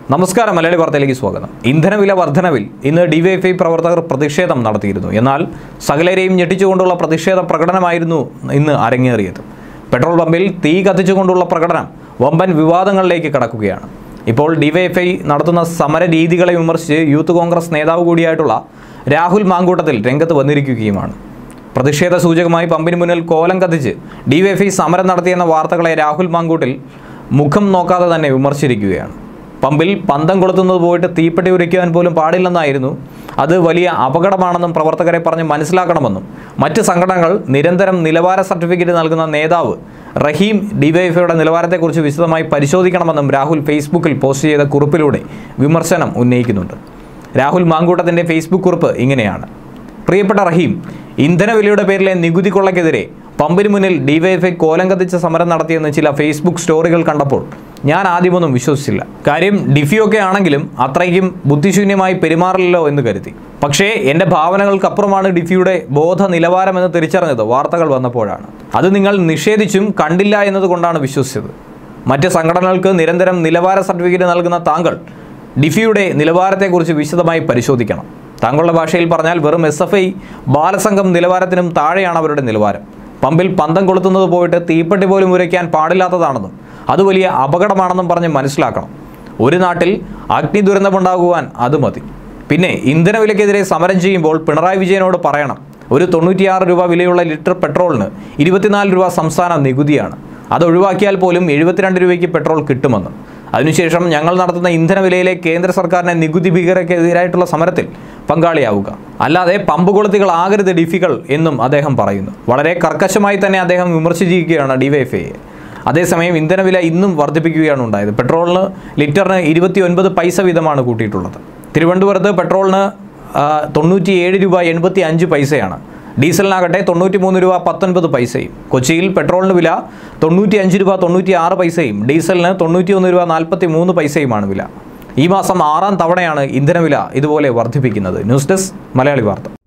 നമസ്കാരം മലയാളി വാർത്തയിലേക്ക് സ്വാഗതം ഇന്ധനവില വർധനവിൽ ഇന്ന് ഡിവൈഎഫ്ഐ പ്രവർത്തകർ പ്രതിഷേധം നടത്തിയിരുന്നു എന്നാൽ സകലരെയും ഞെട്ടിച്ചുകൊണ്ടുള്ള പ്രതിഷേധ പ്രകടനമായിരുന്നു ഇന്ന് അരങ്ങേറിയത് പെട്രോൾ പമ്പിൽ തീ കത്തിച്ചുകൊണ്ടുള്ള പ്രകടനം വമ്പൻ വിവാദങ്ങളിലേക്ക് കടക്കുകയാണ് ഇപ്പോൾ ഡിവൈഎഫ്ഐ നടത്തുന്ന സമര രീതികളെ വിമർശിച്ച് യൂത്ത് കോൺഗ്രസ് നേതാവ് കൂടിയായിട്ടുള്ള രാഹുൽ മാങ്കൂട്ടത്തിൽ രംഗത്ത് വന്നിരിക്കുകയുമാണ് പ്രതിഷേധ സൂചകമായി പമ്പിന് മുന്നിൽ കോലം കത്തിച്ച് ഡിവൈഎഫ്ഐ സമരം നടത്തിയെന്ന വാർത്തകളെ രാഹുൽ മാങ്കൂട്ടിൽ മുഖം നോക്കാതെ തന്നെ വിമർശിച്ചിരിക്കുകയാണ് പമ്പിൽ പന്തം കൊളുത്തുന്നത് പോയിട്ട് തീപ്പെട്ടി ഉരയ്ക്കുവാൻ പോലും പാടില്ലെന്നായിരുന്നു അത് വലിയ അപകടമാണെന്നും പ്രവർത്തകരെ പറഞ്ഞ് മനസ്സിലാക്കണമെന്നും മറ്റ് സംഘടനകൾ നിരന്തരം നിലവാര സർട്ടിഫിക്കറ്റ് നൽകുന്ന നേതാവ് റഹീം ഡിവൈഎഫ്ഐയുടെ നിലവാരത്തെക്കുറിച്ച് വിശദമായി പരിശോധിക്കണമെന്നും രാഹുൽ ഫേസ്ബുക്കിൽ പോസ്റ്റ് ചെയ്ത കുറിപ്പിലൂടെ വിമർശനം ഉന്നയിക്കുന്നുണ്ട് രാഹുൽ മാങ്കൂട്ടത്തിൻ്റെ ഫേസ്ബുക്ക് കുറിപ്പ് ഇങ്ങനെയാണ് പ്രിയപ്പെട്ട റഹീം ഇന്ധനവിലയുടെ പേരിലെ നികുതി കൊള്ളയ്ക്കെതിരെ പമ്പിന് മുന്നിൽ ഡിവൈഎഫ്ഐ കോലം കത്തിച്ച സമരം നടത്തിയെന്ന് ചില ഫേസ്ബുക്ക് സ്റ്റോറികൾ കണ്ടപ്പോൾ ഞാൻ ആദ്യമൊന്നും വിശ്വസിച്ചില്ല കാര്യം ഡിഫിയൊക്കെ ആണെങ്കിലും അത്രയ്ക്കും ബുദ്ധിശൂന്യമായി പെരുമാറില്ലല്ലോ എന്ന് കരുതി പക്ഷേ എൻ്റെ ഭാവനകൾക്കപ്പുറമാണ് ഡിഫിയുടെ ബോധ നിലവാരമെന്ന് തിരിച്ചറിഞ്ഞത് വാർത്തകൾ വന്നപ്പോഴാണ് അത് നിങ്ങൾ നിഷേധിച്ചും കണ്ടില്ല എന്നതുകൊണ്ടാണ് വിശ്വസിച്ചത് മറ്റ് സംഘടനകൾക്ക് നിരന്തരം നിലവാര സർട്ടിഫിക്കറ്റ് നൽകുന്ന താങ്കൾ ഡിഫിയുടെ നിലവാരത്തെക്കുറിച്ച് വിശദമായി പരിശോധിക്കണം താങ്കളുടെ ഭാഷയിൽ പറഞ്ഞാൽ വെറും എസ് എഫ് ഐ ബാലസംഘം നിലവാരത്തിനും താഴെയാണ് അവരുടെ നിലവാരം പമ്പിൽ പന്തം കൊളുത്തുന്നത് പോയിട്ട് തീപ്പെട്ടി പോലും ഉരയ്ക്കാൻ പാടില്ലാത്തതാണെന്നും അത് വലിയ അപകടമാണെന്നും പറഞ്ഞ് മനസ്സിലാക്കണം ഒരു നാട്ടിൽ അഗ്നി ദുരന്തമുണ്ടാകുവാൻ അത് മതി പിന്നെ ഇന്ധനവിലക്കെതിരെ സമരം ചെയ്യുമ്പോൾ പിണറായി വിജയനോട് പറയണം ഒരു തൊണ്ണൂറ്റിയാറ് രൂപ വിലയുള്ള ലിറ്റർ പെട്രോളിന് ഇരുപത്തിനാല് രൂപ സംസ്ഥാന നികുതിയാണ് അത് ഒഴിവാക്കിയാൽ പോലും എഴുപത്തിരണ്ട് രൂപയ്ക്ക് പെട്രോൾ കിട്ടുമെന്ന് അതിനുശേഷം ഞങ്ങൾ നടത്തുന്ന ഇന്ധനവിലയിലെ കേന്ദ്ര സർക്കാരിനെ നികുതി ഭീകരക്കെതിരായിട്ടുള്ള സമരത്തിൽ പങ്കാളിയാവുക അല്ലാതെ പമ്പ് കൊളുത്തികളാകരുത് ഡിഫികൾ എന്നും അദ്ദേഹം പറയുന്നു വളരെ കർക്കശമായി തന്നെ അദ്ദേഹം വിമർശിച്ചിരിക്കുകയാണ് ഡിവൈഎഫ്ഐയെ അതേസമയം ഇന്ധനവില ഇന്നും വർദ്ധിപ്പിക്കുകയാണ് ഉണ്ടായത് പെട്രോളിന് ലിറ്ററിന് ഇരുപത്തി ഒൻപത് പൈസ വീതമാണ് കൂട്ടിയിട്ടുള്ളത് തിരുവനന്തപുരത്ത് പെട്രോളിന് ആ, തൊണ്ണൂറ്റിയേഴ് രൂപ എൺപത്തി അഞ്ച് പൈസയാണ് ഡീസലിനാകട്ടെ തൊണ്ണൂറ്റി മൂന്ന് രൂപ പത്തൊൻപത് പൈസയും കൊച്ചിയിൽ പെട്രോളിന് വില തൊണ്ണൂറ്റി അഞ്ച് രൂപ തൊണ്ണൂറ്റി ആറ് പൈസയും ഡീസലിന് തൊണ്ണൂറ്റി ഒന്ന് രൂപ നാൽപ്പത്തി മൂന്ന് പൈസയുമാണ് വില ഈ മാസം ആറാം തവണയാണ് ഇന്ധനവില ഇതുപോലെ വർദ്ധിപ്പിക്കുന്നത് ന്യൂസ് ഡെസ്ക് മലയാളി വാർത്ത